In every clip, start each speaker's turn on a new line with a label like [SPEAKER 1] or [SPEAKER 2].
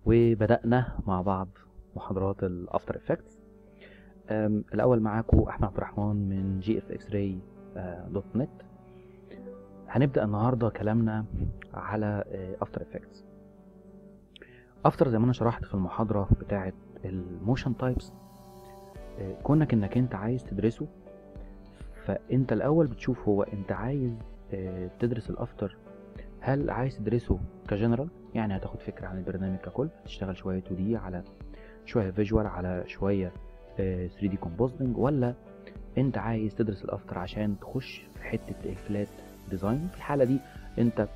[SPEAKER 1] وبدأنا مع بعض محاضرات الافتر افكتس الاول معاكم احمد عبد الرحمن من جي اف اكس راي دوت نت هنبدأ النهارده كلامنا على افتر افكتس افتر زي ما انا شرحت في المحاضرة بتاعة الموشن تايبس كونك انك انت عايز تدرسه فانت الاول بتشوف هو انت عايز آه، تدرس الافتر هل عايز تدرسه كجنرال يعني هتاخد فكرة عن البرنامج ككل هتشتغل شوية 2 دي على شوية فيجوال على شوية آه، 3 دي كومبوزنج ولا انت عايز تدرس الافتر عشان تخش في حتة الفلات ديزاين في الحالة دي انت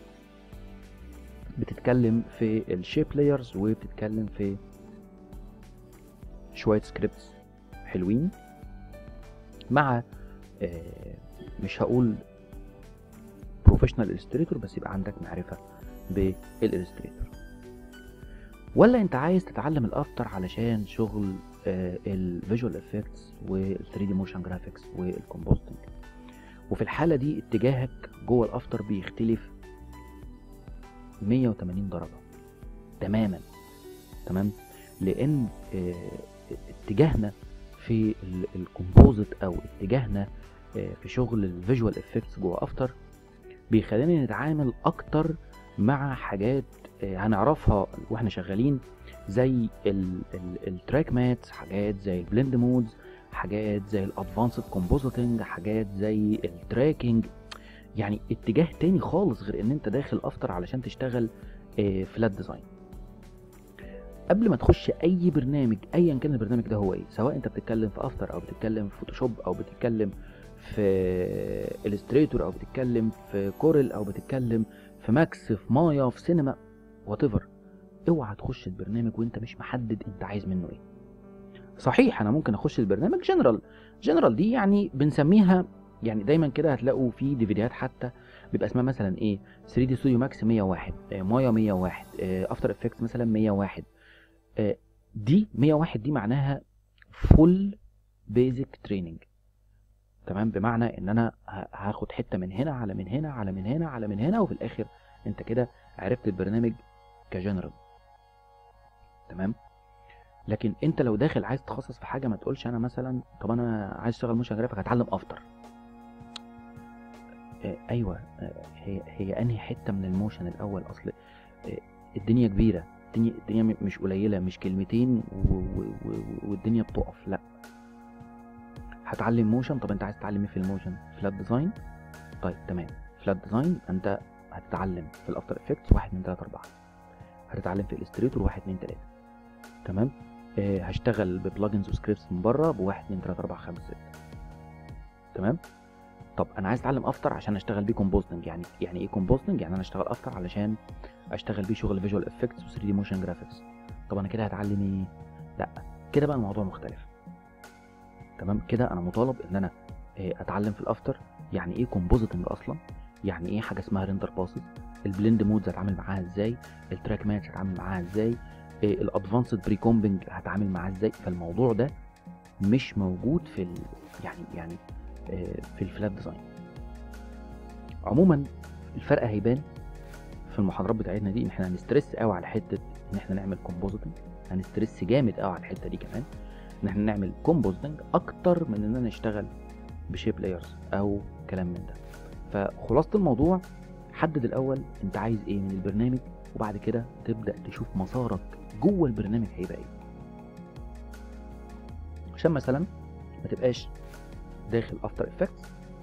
[SPEAKER 1] بتتكلم في الشيب لايرز وبتتكلم في شوية سكريبتس حلوين مع آه، مش هقول بروفيشنال illustrator بس يبقى عندك معرفة بالإلستريتور ولا انت عايز تتعلم الافتر علشان شغل الفيجوال افكتس وال 3 دي موشن جرافيكس والكومبوستنج وفي الحالة دي اتجاهك جوه الافتر بيختلف 180 درجة تماما تمام لان آه، اتجاهنا في الكومبوزيت او اتجاهنا آه، في شغل الفيجوال افكتس جوه افتر بيخلينا نتعامل اكتر مع حاجات آه، هنعرفها واحنا شغالين زي التراك ماتس حاجات زي البلند مودز حاجات زي الادفانسد كومبوزيتنج حاجات زي التراكنج يعني اتجاه تاني خالص غير ان انت داخل افتر علشان تشتغل فلات ديزاين قبل ما تخش اي برنامج ايا كان البرنامج ده هو ايه سواء انت بتتكلم في افتر او بتتكلم في فوتوشوب او بتتكلم في الستريتور او بتتكلم في كورل او بتتكلم في ماكس في مايا في سينما وات اوعى تخش البرنامج وانت مش محدد انت عايز منه ايه صحيح انا ممكن اخش البرنامج جنرال جنرال دي يعني بنسميها يعني دايما كده هتلاقوا في ديفيديوهات حتى بيبقى اسمها مثلا ايه 3 دي ستوديو ماكس 101 آه، مايا 101 افتر افكتس مثلا 101 آه، دي 101 دي معناها فول بيزك تريننج تمام بمعنى ان انا ه- هاخد حته من هنا على من هنا على من هنا على من هنا وفي الاخر انت كده عرفت البرنامج كجنرال تمام لكن انت لو داخل عايز تتخصص في حاجه ما تقولش انا مثلا طب انا عايز اشتغل موشن جرافيك هتعلم افتر آه، ايوه آه، هي هي انهي حته من الموشن الاول اصل آه، الدنيا كبيره الدنيا الدنيا م- مش قليله مش كلمتين و- و- و- والدنيا بتقف لا هتعلم موشن طب انت عايز تتعلم ايه في الموشن فلات ديزاين طيب تمام فلات ديزاين انت هتتعلم في الافتر افكتس 1 2 3 4 هتتعلم في الستريتور 1 2 3 تمام آه هشتغل ببلجنز وسكريبتس من بره ب 1 2 3 4 5 6 تمام طب انا عايز اتعلم افتر عشان اشتغل بيه كومبوزنج يعني يعني ايه كومبوزنج يعني انا اشتغل افتر علشان اشتغل بيه شغل فيجوال افكتس و 3 دي موشن جرافيكس طب انا كده هتعلم ايه لا كده بقى الموضوع مختلف تمام كده انا مطالب ان انا آه، اتعلم في الافتر يعني ايه كومبوزيتنج اصلا يعني ايه حاجه اسمها ريندر باسز البلند مودز هتعامل معاها ازاي التراك ماتش هتعامل معاها ازاي الادفانسد بري كومبنج هتعامل معاها ازاي فالموضوع ده مش موجود في ال... يعني يعني آه، في الفلات ديزاين عموما الفرق هيبان في المحاضرات بتاعتنا دي ان احنا هنسترس قوي على حته ان احنا نعمل كومبوزيتنج هنسترس جامد قوي على الحته دي كمان ان احنا نعمل كومبوزنج اكتر من اننا نشتغل بشيب لايرز او كلام من ده فخلاصه الموضوع حدد الاول انت عايز ايه من البرنامج وبعد كده تبدا تشوف مسارك جوه البرنامج هيبقى ايه عشان مثلا ما تبقاش داخل افتر افكتس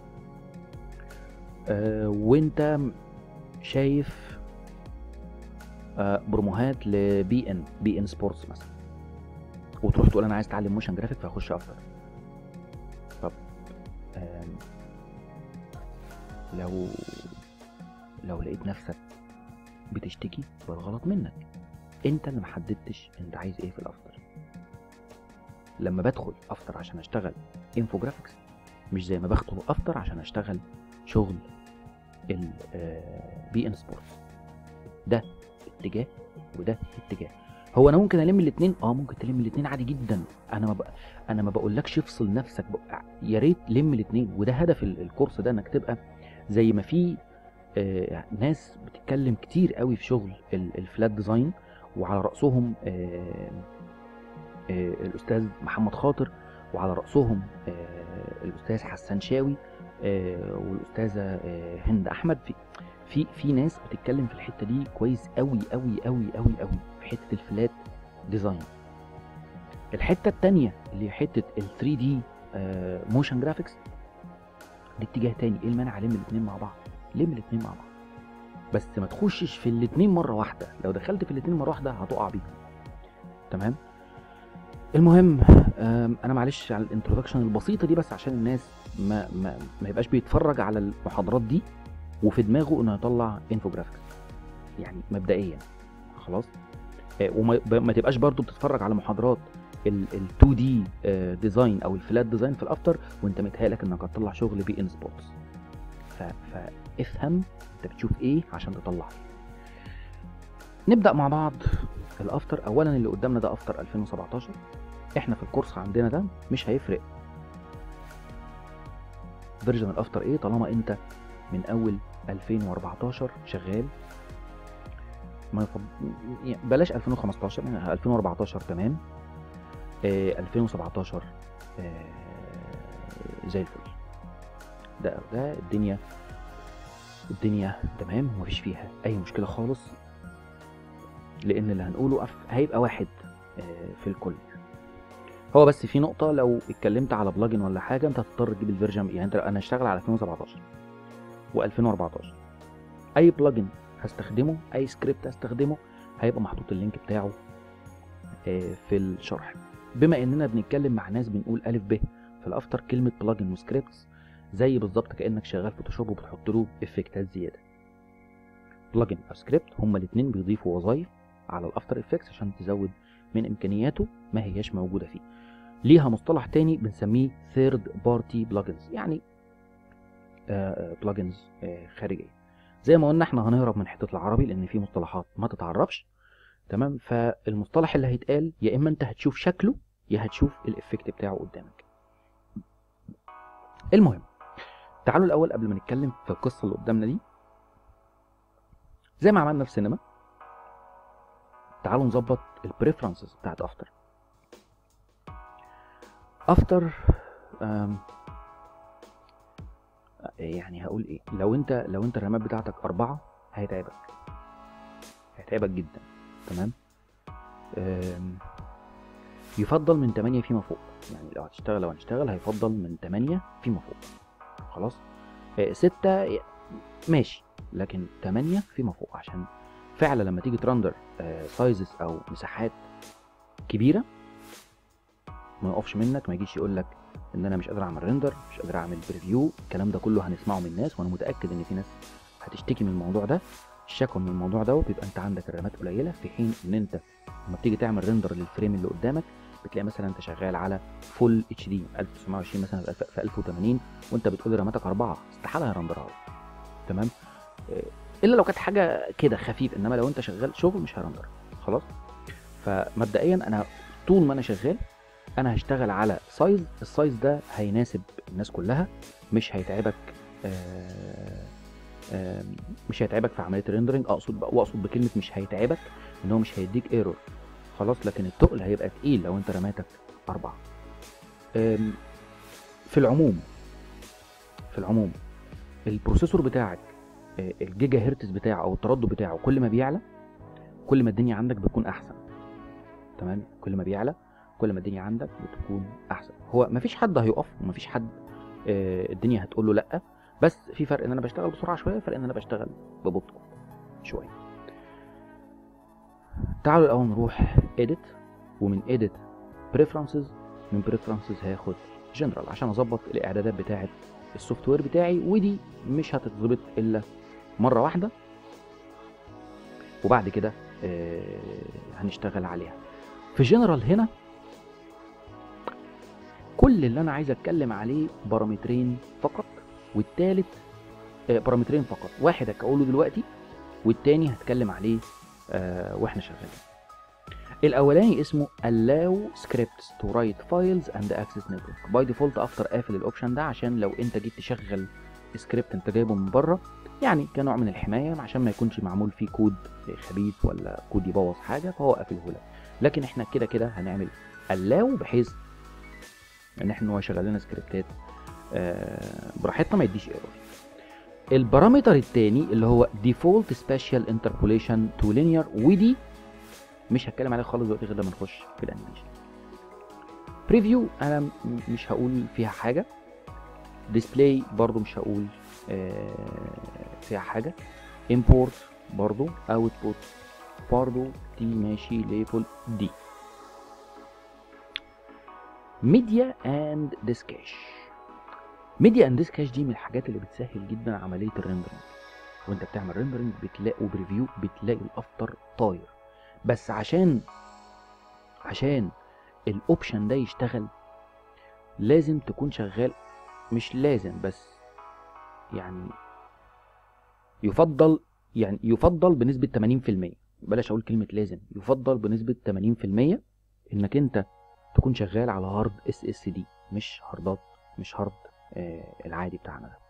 [SPEAKER 1] آه وانت شايف آه بروموهات لبي ان بي ان سبورتس مثلا وتروح تقول انا عايز اتعلم موشن جرافيك فهخش افتر طب آم، لو لو لقيت نفسك بتشتكي بالغلط منك انت اللي محددتش انت عايز ايه في الافتر لما بدخل افتر عشان اشتغل انفوجرافيكس مش زي ما بدخل افتر عشان اشتغل شغل البي ان سبورتس ده اتجاه وده اتجاه هو انا ممكن الم الاثنين اه ممكن تلم الاثنين عادي جدا انا ما بق... انا ما بقولكش افصل نفسك بق... يا ريت لم الاثنين وده هدف ال- الكورس ده انك تبقى زي ما في آه، ناس بتتكلم كتير قوي في شغل ال- الفلات ديزاين وعلى راسهم آه، آه، الاستاذ محمد خاطر وعلى راسهم آه، الاستاذ حسن شاوي آه، والاستاذه آه، هند احمد في في في ناس بتتكلم في الحته دي كويس قوي قوي قوي قوي قوي في حته الفلات ديزاين الحته التانية اللي هي حته ال 3 دي موشن جرافيكس دي اتجاه تاني ايه المانع الم الاثنين مع بعض لم الاثنين مع بعض بس ما تخشش في الاثنين مره واحده لو دخلت في الاثنين مره واحده هتقع بيهم تمام المهم آم، انا معلش على الانترودكشن البسيطه دي بس عشان الناس ما ما, ما يبقاش بيتفرج على المحاضرات دي وفي دماغه انه يطلع انفوجرافيكس يعني مبدئيا خلاص آه، وما ما تبقاش برضو بتتفرج على محاضرات ال 2 دي ديزاين او الفلات ديزاين في الافتر وانت متهيألك انك هتطلع شغل بي ان سبوتس فافهم انت بتشوف ايه عشان تطلع نبدا مع بعض الافتر اولا اللي قدامنا ده افتر 2017 احنا في الكورس عندنا ده مش هيفرق فيرجن الافتر ايه طالما انت من اول 2014 شغال ما يفض... يعني بلاش 2015 يعني 2014 تمام آه 2017 آه زي الفل ده ده الدنيا الدنيا تمام ومفيش فيها اي مشكله خالص لان اللي هنقوله أف- هيبقى واحد آه في الكل هو بس في نقطة لو اتكلمت على بلجن ولا حاجة انت هتضطر تجيب الفيرجن يعني انت انا هشتغل على 2017 و2014 اي بلجن هستخدمه اي سكريبت هستخدمه هيبقى محطوط اللينك بتاعه آه، في الشرح بما اننا بنتكلم مع ناس بنقول الف ب في الافتر كلمة بلجن وسكريبتس زي بالظبط كانك شغال فوتوشوب وبتحط له افكتات زيادة بلجن او سكريبت هما الاتنين بيضيفوا وظائف على الافتر افكتس عشان تزود من امكانياته ما هياش موجودة فيه ليها مصطلح تاني بنسميه ثيرد بارتي بلجنز يعني بلجنز خارجيه زي ما قلنا احنا هنهرب من حته العربي لان في مصطلحات ما تتعرفش تمام فالمصطلح اللي هيتقال يا اما انت هتشوف شكله يا هتشوف الافكت بتاعه قدامك المهم تعالوا الاول قبل ما نتكلم في القصه اللي قدامنا دي زي ما عملنا في سينما تعالوا نظبط البريفرنسز بتاعت افتر افتر يعني هقول ايه لو انت لو انت الرامات بتاعتك اربعة هيتعبك هيتعبك جدا تمام أم، يفضل من 8 فيما فوق يعني لو هتشتغل لو هنشتغل هيفضل من 8 فيما فوق خلاص 6 ماشي لكن 8 فيما فوق عشان فعلا لما تيجي ترندر سايزز او مساحات كبيره ما يقفش منك ما يجيش يقول لك ان انا مش قادر اعمل ريندر مش قادر اعمل بريفيو الكلام ده كله هنسمعه من الناس وانا متاكد ان في ناس هتشتكي من الموضوع ده الشكوى من الموضوع ده بيبقى انت عندك الرامات قليله في حين ان انت لما بتيجي تعمل ريندر للفريم اللي قدامك بتلاقي مثلا انت شغال على فول اتش دي 1920 مثلا في 1000 في 1080 وانت بتقول راماتك اربعه استحاله هيرندرها لك تمام آه، الا لو كانت حاجه كده خفيف انما لو انت شغال شغل مش هيرندر خلاص فمبدئيا انا طول ما انا شغال انا هشتغل على سايز السايز ده هيناسب الناس كلها مش هيتعبك آه، آه، مش هيتعبك في عمليه الريندرنج اقصد بقى واقصد بكلمه مش هيتعبك ان هو مش هيديك ايرور خلاص لكن التقل هيبقى تقيل لو انت رماتك اربعه آم، في العموم في العموم البروسيسور بتاعك آه، الجيجا هرتز بتاعه او التردد بتاعه كل ما بيعلى كل ما الدنيا عندك بتكون احسن تمام كل ما بيعلى كل ما الدنيا عندك بتكون احسن هو مفيش حد هيقف ومفيش حد آه، الدنيا هتقول له لا بس في فرق ان انا بشتغل بسرعه شويه فرق ان انا بشتغل ببطء شويه تعالوا الاول نروح edit ومن edit preferences من preferences هاخد general عشان اظبط الاعدادات بتاعه السوفت وير بتاعي ودي مش هتتظبط الا مره واحده وبعد كده آه، هنشتغل عليها في جنرال هنا كل اللي انا عايز اتكلم عليه بارامترين فقط والتالت آه، بارامترين فقط واحد هقوله دلوقتي والتاني هتكلم عليه آه، واحنا شغالين الاولاني اسمه allow scripts to write files and access network باي ديفولت افتر قافل الاوبشن ده عشان لو انت جيت تشغل سكريبت انت جايبه من بره يعني كنوع من الحمايه عشان ما يكونش معمول فيه كود خبيث ولا كود يبوظ حاجه فهو قافله لك لكن احنا كده كده هنعمل allow بحيث ان احنا هو يشغل لنا سكريبتات آه، براحتنا ما يديش ايرور البارامتر التاني اللي هو default special interpolation to linear ودي مش هتكلم عليها خالص دلوقتي غير لما نخش في الانيميشن بريفيو انا م- مش هقول فيها حاجه ديسبلاي برضو مش هقول آه، فيها حاجه import برضو output برضو دي ماشي ليبل دي ميديا اند ديسكاش ميديا اند ديسكاش دي من الحاجات اللي بتسهل جدا عمليه الريندرنج وانت بتعمل ريندرنج بتلاقي وبريفيو بتلاقي الافتر طاير بس عشان عشان الاوبشن ده يشتغل لازم تكون شغال مش لازم بس يعني يفضل يعني يفضل بنسبة 80% بلاش اقول كلمة لازم يفضل بنسبة 80% انك انت تكون شغال على هارد اس اس دي مش هاردات مش هارد آه العادي بتاعنا ده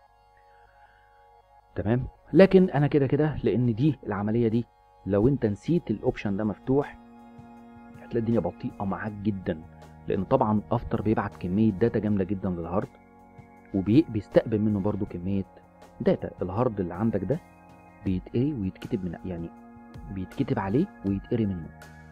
[SPEAKER 1] تمام لكن انا كده كده لان دي العملية دي لو انت نسيت الاوبشن ده مفتوح هتلاقي الدنيا بطيئة معاك جدا لان طبعا افتر بيبعت كمية داتا جامدة جدا للهارد وبيستقبل منه برضو كمية داتا الهارد اللي عندك ده بيتقري ويتكتب من يعني بيتكتب عليه ويتقري منه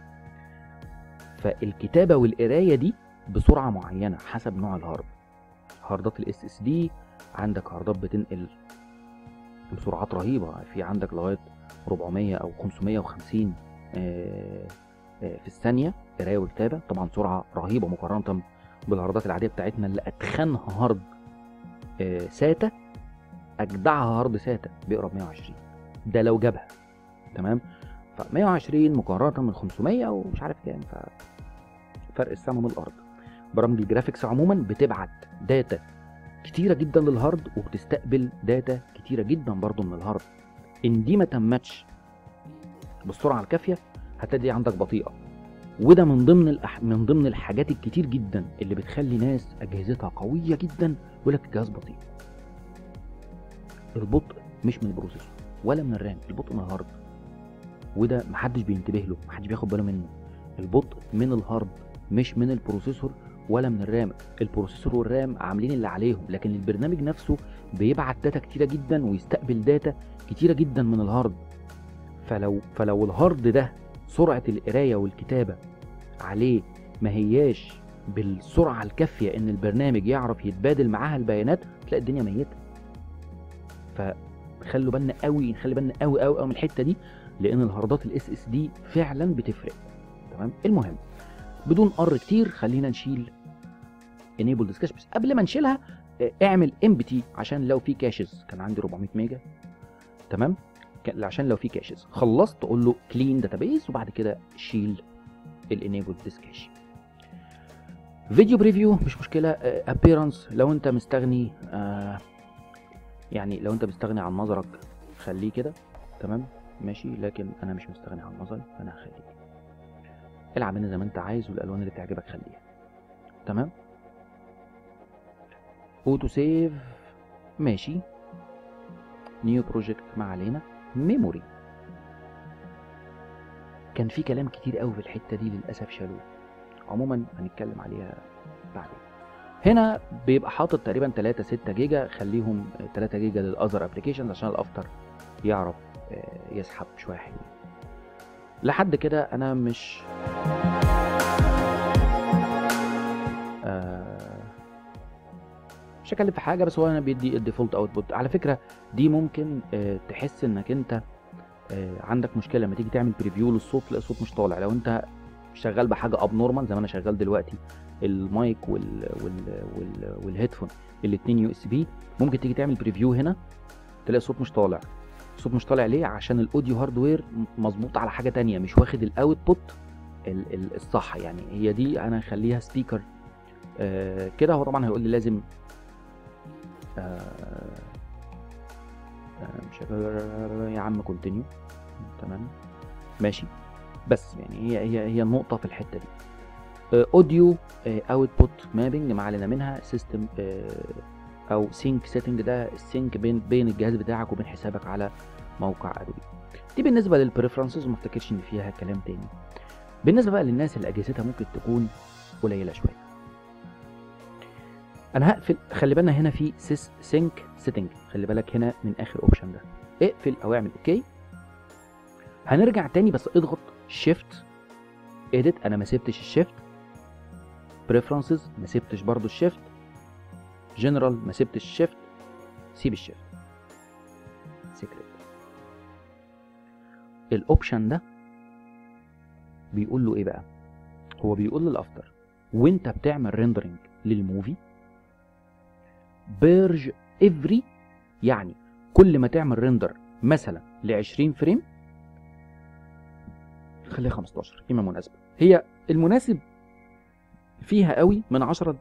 [SPEAKER 1] فالكتابة والقراية دي بسرعة معينة حسب نوع الهارد هاردات الاس اس دي عندك هاردات بتنقل بسرعات رهيبة في عندك لغاية 400 أو 550 آه، آه، في الثانية قراية وكتابة طبعا سرعة رهيبة مقارنة بالهاردات العادية بتاعتنا اللي أتخنها هارد آه، ساتا أجدعها هارد ساتا بيقرا ب 120 ده لو جابها تمام ف 120 مقارنة من 500 ومش عارف كام ف فرق السما من الأرض برامج الجرافيكس عموما بتبعت داتا كتيرة جدا للهارد وبتستقبل داتا كتيرة جدا برضو من الهارد ان دي ما تمتش بالسرعة الكافية هتلاقي دي عندك بطيئة وده من ضمن الأح... من ضمن الحاجات الكتير جدا اللي بتخلي ناس اجهزتها قوية جدا يقول لك الجهاز بطيء البطء مش من البروسيسور ولا من الرام البطء من الهارد وده محدش بينتبه له محدش بياخد باله منه البطء من الهارد مش من البروسيسور ولا من الرام البروسيسور والرام عاملين اللي عليهم لكن البرنامج نفسه بيبعت داتا كتيره جدا ويستقبل داتا كتيره جدا من الهارد فلو فلو الهارد ده سرعه القرايه والكتابه عليه ما هياش بالسرعه الكافيه ان البرنامج يعرف يتبادل معاها البيانات تلاقي الدنيا ميته فخلوا بالنا قوي نخلي بالنا قوي قوي قوي من الحته دي لان الهاردات الاس اس دي فعلا بتفرق تمام المهم بدون ار كتير خلينا نشيل enable discussion بس قبل ما نشيلها آه، اعمل empty عشان لو في كاشز كان عندي 400 ميجا تمام كان- عشان لو في كاشز خلصت تقول له clean database وبعد كده شيل الانيبل discussion فيديو بريفيو مش مشكله ابيرنس لو انت مستغني آه، يعني لو انت مستغني عن نظرك خليه كده تمام ماشي لكن انا مش مستغني عن نظري فانا هخليه العب هنا زي ما انت عايز والالوان اللي تعجبك خليها تمام اوتو سيف ماشي نيو بروجكت ما علينا ميموري كان في كلام كتير قوي في الحته دي للاسف شالوه عموما هنتكلم عليها بعدين هنا بيبقى حاطط تقريبا 3 6 جيجا خليهم 3 جيجا للاذر ابلكيشنز عشان الافتر يعرف آه، يسحب شويه حلوين لحد كده انا مش آه، مش هتكلم في حاجه بس هو انا بيدي الديفولت اوتبوت على فكره دي ممكن آه، تحس انك انت آه، عندك مشكله لما تيجي تعمل بريفيو للصوت تلاقي الصوت مش طالع لو انت شغال بحاجه اب نورمال زي ما انا شغال دلوقتي المايك وال وال وال والهيدفون الاثنين يو اس بي ممكن تيجي تعمل بريفيو هنا تلاقي الصوت مش طالع الصوت مش طالع ليه عشان الاوديو هاردوير مظبوط على حاجه تانية مش واخد الاوتبوت ال- ال- الصح يعني هي دي انا اخليها سبيكر آه كده هو طبعا هيقول لي لازم آه آه مش عارف- يا عم كونتينيو تمام ماشي بس يعني هي هي هي النقطه في الحته دي اوديو اوتبوت مابنج ما علينا منها سيستم او سينك سيتنج ده السينك بين بين الجهاز بتاعك وبين حسابك على موقع ادوبي دي بالنسبه للبريفرنسز وما افتكرش ان فيها كلام تاني بالنسبه بقى للناس اللي اجهزتها ممكن تكون قليله شويه انا هقفل خلي بالنا هنا في سيس سينك سيتنج خلي بالك هنا من اخر اوبشن ده اقفل او اعمل اوكي هنرجع تاني بس اضغط شيفت اديت انا ما سبتش الشيفت بريفرنسز ما سبتش برضو الشيفت جنرال ما سبتش الشيفت سيب الشيفت سيكريت الاوبشن ده بيقول له ايه بقى هو بيقول للافتر وانت بتعمل ريندرنج للموفي بيرج افري يعني كل ما تعمل ريندر مثلا ل 20 فريم خليها 15 قيمه مناسبه هي المناسب فيها قوي من 10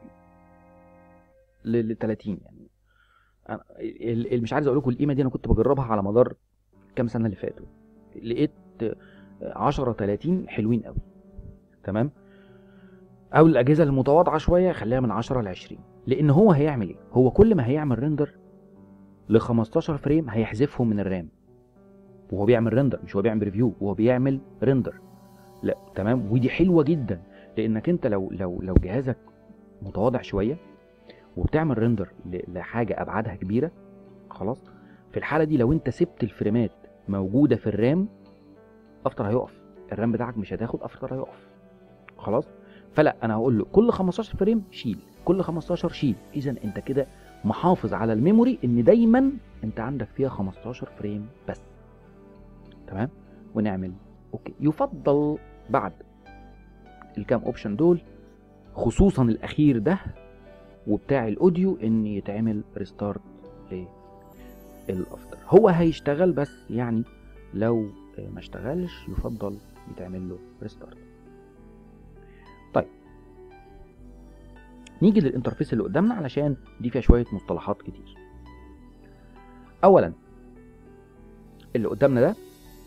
[SPEAKER 1] ل 30 يعني أنا ال- ال- مش عايز اقول لكم القيمه دي انا كنت بجربها على مدار كام سنه اللي فاتوا لقيت 10 30 حلوين قوي تمام او الاجهزه المتواضعه شويه خليها من 10 ل 20 لان هو هيعمل ايه هو كل ما هيعمل ريندر ل 15 فريم هيحذفهم من الرام وهو بيعمل ريندر مش هو بيعمل ريفيو هو بيعمل ريندر لا تمام ودي حلوه جدا لانك انت لو لو لو جهازك متواضع شويه وبتعمل ريندر ل- لحاجه ابعادها كبيره خلاص في الحاله دي لو انت سبت الفريمات موجوده في الرام افتر هيقف الرام بتاعك مش هتاخد افتر هيقف خلاص فلا انا هقول له كل 15 فريم شيل كل 15 شيل اذا انت كده محافظ على الميموري ان دايما انت عندك فيها 15 فريم بس تمام ونعمل اوكي يفضل بعد الكام اوبشن دول خصوصا الاخير ده وبتاع الاوديو ان يتعمل ريستارت للافتر هو هيشتغل بس يعني لو ما اشتغلش يفضل يتعمل له ريستارت طيب نيجي للانترفيس اللي قدامنا علشان دي فيها شويه مصطلحات كتير اولا اللي قدامنا ده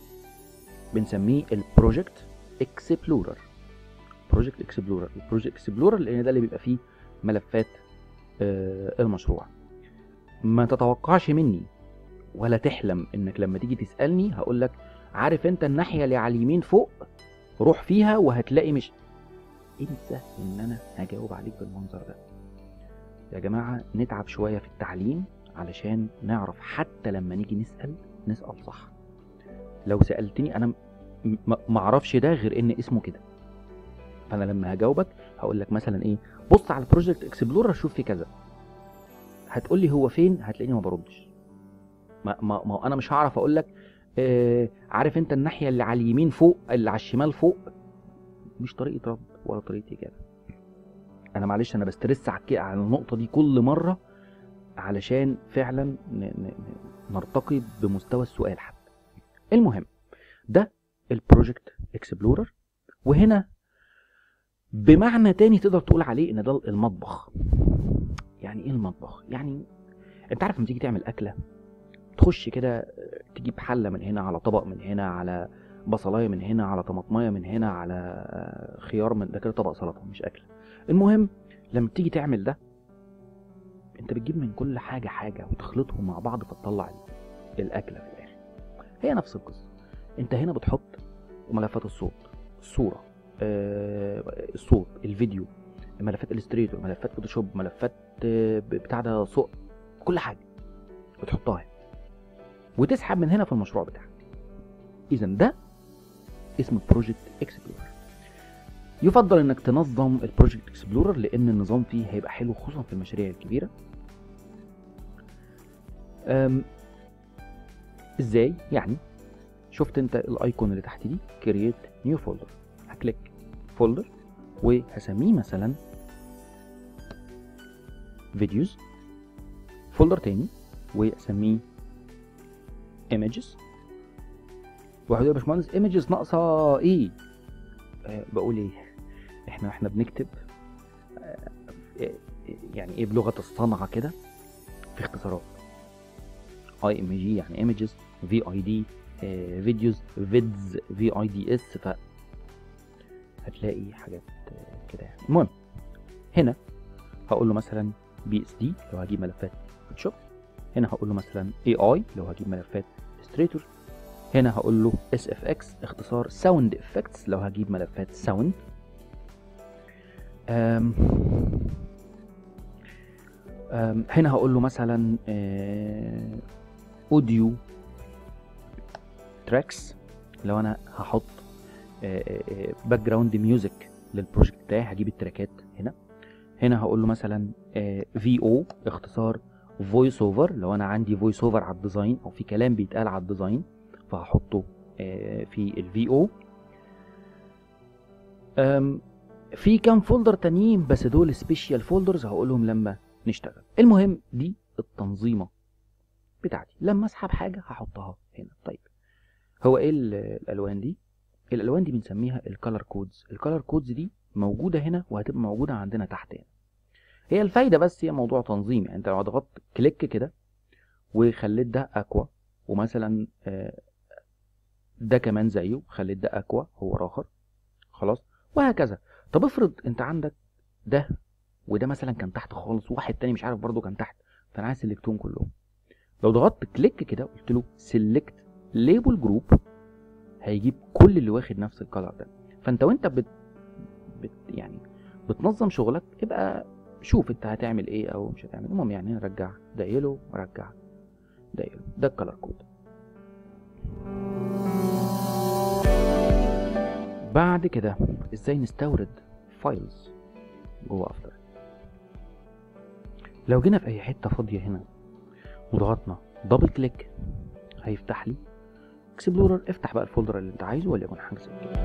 [SPEAKER 1] بنسميه البروجكت اكسبلورر بروجكت اكسبلورر البروجكت اكسبلورر لان ده اللي بيبقى فيه ملفات آه، المشروع ما تتوقعش مني ولا تحلم انك لما تيجي تسالني هقول لك عارف انت الناحيه اللي على اليمين فوق روح فيها وهتلاقي مش انسى ان انا هجاوب عليك بالمنظر ده يا جماعه نتعب شويه في التعليم علشان نعرف حتى لما نيجي نسال نسال صح لو سالتني انا م- م- ما اعرفش ده غير ان اسمه كده فانا لما هجاوبك هقول لك مثلا ايه بص على البروجكت اكسبلورر شوف فيه كذا هتقول لي هو فين هتلاقيني ما بردش ما, ما, ما انا مش هعرف اقول لك آه عارف انت الناحيه اللي على اليمين فوق اللي على الشمال فوق مش طريقه رد ولا طريقه اجابه انا معلش انا بسترس على الك- على النقطه دي كل مره علشان فعلا ن- ن- ن- نرتقي بمستوى السؤال حتى المهم ده البروجكت اكسبلورر وهنا بمعنى تاني تقدر تقول عليه ان ده المطبخ يعني ايه المطبخ يعني انت عارف لما تيجي تعمل اكله تخش كده تجيب حله من هنا على طبق من هنا على بصلايه من هنا على طماطمايه من هنا على خيار من ده كده طبق سلطه مش اكل المهم لما تيجي تعمل ده انت بتجيب من كل حاجه حاجه وتخلطهم مع بعض فتطلع ال- الاكله في الاخر هي نفس القصه انت هنا بتحط ملفات الصوت الصوره آه، الصوت الفيديو ملفات الستريتور ملفات فوتوشوب ملفات آه، بتاع ده صوت كل حاجه بتحطها هنا. وتسحب من هنا في المشروع بتاعك اذا ده اسمه بروجكت اكسبلورر يفضل انك تنظم البروجكت اكسبلورر لان النظام فيه هيبقى حلو خصوصا في المشاريع الكبيره أم، ازاي يعني شفت انت الايكون اللي تحت دي كرييت نيو فولدر هكليك فولدر وهسميه مثلا فيديوز فولدر تاني واسميه images واحد يقول يا باشمهندس images ناقصه ايه أه بقول ايه احنا احنا بنكتب آه، آه، يعني ايه بلغه الصنعه كده في اختصارات اي ام جي يعني images في اي دي فيديوز فيدز في اي دي اس ف هتلاقي حاجات آه، كده يعني المهم هنا هقول له مثلا بي اس دي لو هجيب ملفات فوتوشوب هنا هقول له مثلا اي اي لو هجيب ملفات الستريتور هنا هقول له اس اف اكس اختصار ساوند افكتس لو هجيب ملفات ساوند هنا هقول له مثلا اوديو تراكس لو انا هحط باك جراوند ميوزك للبروجكت بتاعي هجيب التراكات هنا هنا هقول له مثلا في او اختصار فويس اوفر لو انا عندي فويس اوفر على الديزاين او في كلام بيتقال على الديزاين فهحطه آه، في الفي او في كام فولدر تانيين بس دول سبيشال فولدرز هقولهم لما نشتغل المهم دي التنظيمه بتاعتي لما اسحب حاجه هحطها هنا طيب هو ايه ال- الالوان دي الالوان دي بنسميها الكالر كودز الكالر كودز دي موجوده هنا وهتبقى موجوده عندنا تحت هنا هي الفايده بس هي موضوع تنظيم يعني انت لو ضغطت كليك كده وخليت ده اكوا ومثلا آه، ده كمان زيه خليت ده اكوا هو اخر خلاص وهكذا طب افرض انت عندك ده وده مثلا كان تحت خالص وواحد تاني مش عارف برضه كان تحت فانا عايز سيلكتهم كلهم لو ضغطت كليك كده قلت له سيلكت ليبل جروب هيجيب كل اللي واخد نفس الكلر ده فانت وانت بت, بت يعني بتنظم شغلك ابقى شوف انت هتعمل ايه او مش هتعمل المهم يعني نرجع ده يلو ورجع ده يلو ده الكلر كود بعد كده ازاي نستورد فايلز جوه افتر لو جينا في اي حته فاضيه هنا وضغطنا دبل كليك هيفتح لي اكسبلورر افتح بقى الفولدر اللي انت عايزه وليكن حاجه زي كده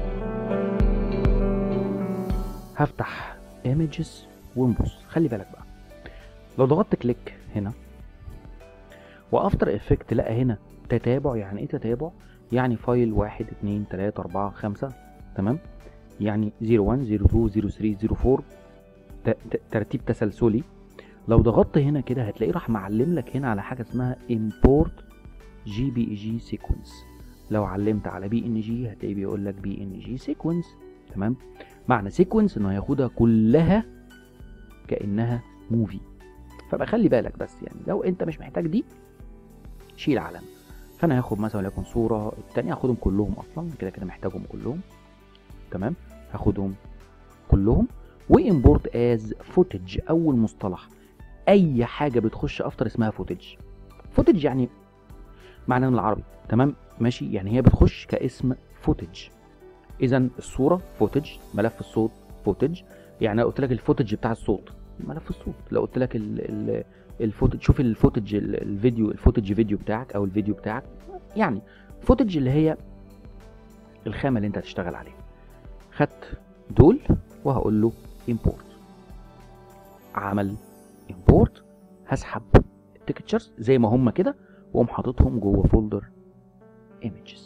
[SPEAKER 1] هفتح ايمجز ونبص خلي بالك بقى لو ضغطت كليك هنا وافتر افكت لقى هنا تتابع يعني ايه تتابع يعني فايل واحد اتنين تلاتة اربعة خمسة تمام يعني 01 02 03 04 ت- ت- ترتيب تسلسلي لو ضغطت هنا كده هتلاقيه راح معلم لك هنا على حاجه اسمها import جي بي جي سيكونس لو علمت على بي ان جي هتلاقيه بيقول لك بي ان جي سيكونس تمام معنى سيكونس انه هياخدها كلها كانها موفي فبقى خلي بالك بس يعني لو انت مش محتاج دي شيل علم فانا هاخد مثلا وليكن صوره التانية هاخدهم كلهم اصلا كده كده محتاجهم كلهم تمام هاخدهم كلهم وامبورت از فوتج اول مصطلح اي حاجه بتخش افتر اسمها فوتج فوتج يعني معناه من العربي تمام ماشي يعني هي بتخش كاسم فوتج اذا الصوره فوتج ملف الصوت فوتج يعني لو قلت لك الفوتج بتاع الصوت ملف الصوت لو قلت لك ال ال الفوتج شوف الفوتج ال- الفيديو الفوتج فيديو بتاعك او الفيديو بتاعك يعني فوتج اللي هي الخامه اللي انت هتشتغل عليها خدت دول وهقول له import عمل import هسحب التكتشرز زي ما هم كده واقوم حاططهم جوه فولدر images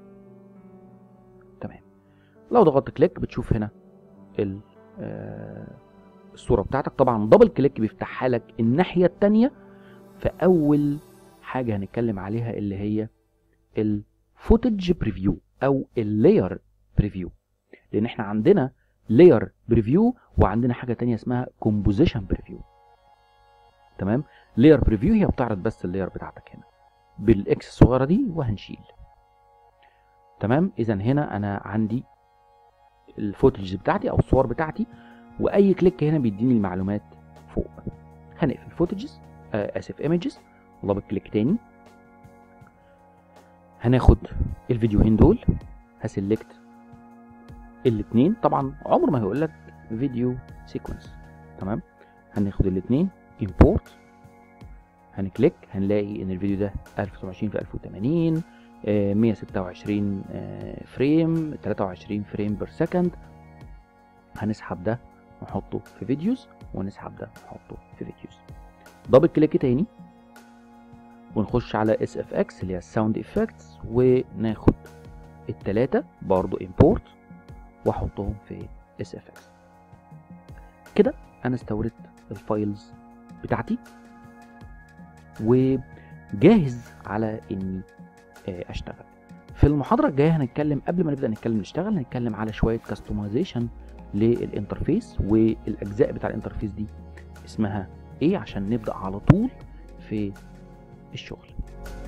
[SPEAKER 1] تمام لو ضغطت كليك بتشوف هنا ال آه، الصوره بتاعتك طبعا دبل كليك بيفتحها لك الناحيه التانية في اول حاجه هنتكلم عليها اللي هي الفوتج بريفيو او اللاير بريفيو لان احنا عندنا لاير بريفيو وعندنا حاجه تانية اسمها كومبوزيشن بريفيو تمام لاير بريفيو هي بتعرض بس اللاير بتاعتك هنا بالاكس الصغيره دي وهنشيل تمام اذا هنا انا عندي الفوتج بتاعتي او الصور بتاعتي واي كليك هنا بيديني المعلومات فوق هنقفل فوتجز آه اسف ايمجز دبل كليك تاني هناخد الفيديوهين دول هسلكت الاثنين طبعا عمر ما هيقول لك فيديو سيكونس تمام هناخد الاثنين import هنكليك هنلاقي ان الفيديو ده 1920 في 1080 آه، 126 آه، فريم 23 فريم بير سكند هنسحب ده نحطه في فيديوز ونسحب ده نحطه في فيديوز دبل كليك تاني ونخش على اس اف اكس اللي هي الساوند افكتس وناخد التلاتة برضو import واحطهم في اس اف اكس كده انا استوردت الفايلز بتاعتي وجاهز على اني آه، اشتغل في المحاضره الجايه هنتكلم قبل ما نبدا نتكلم نشتغل هنتكلم على شويه كاستمايزيشن للانترفيس والاجزاء بتاع الانترفيس دي اسمها ايه عشان نبدا على طول في الشغل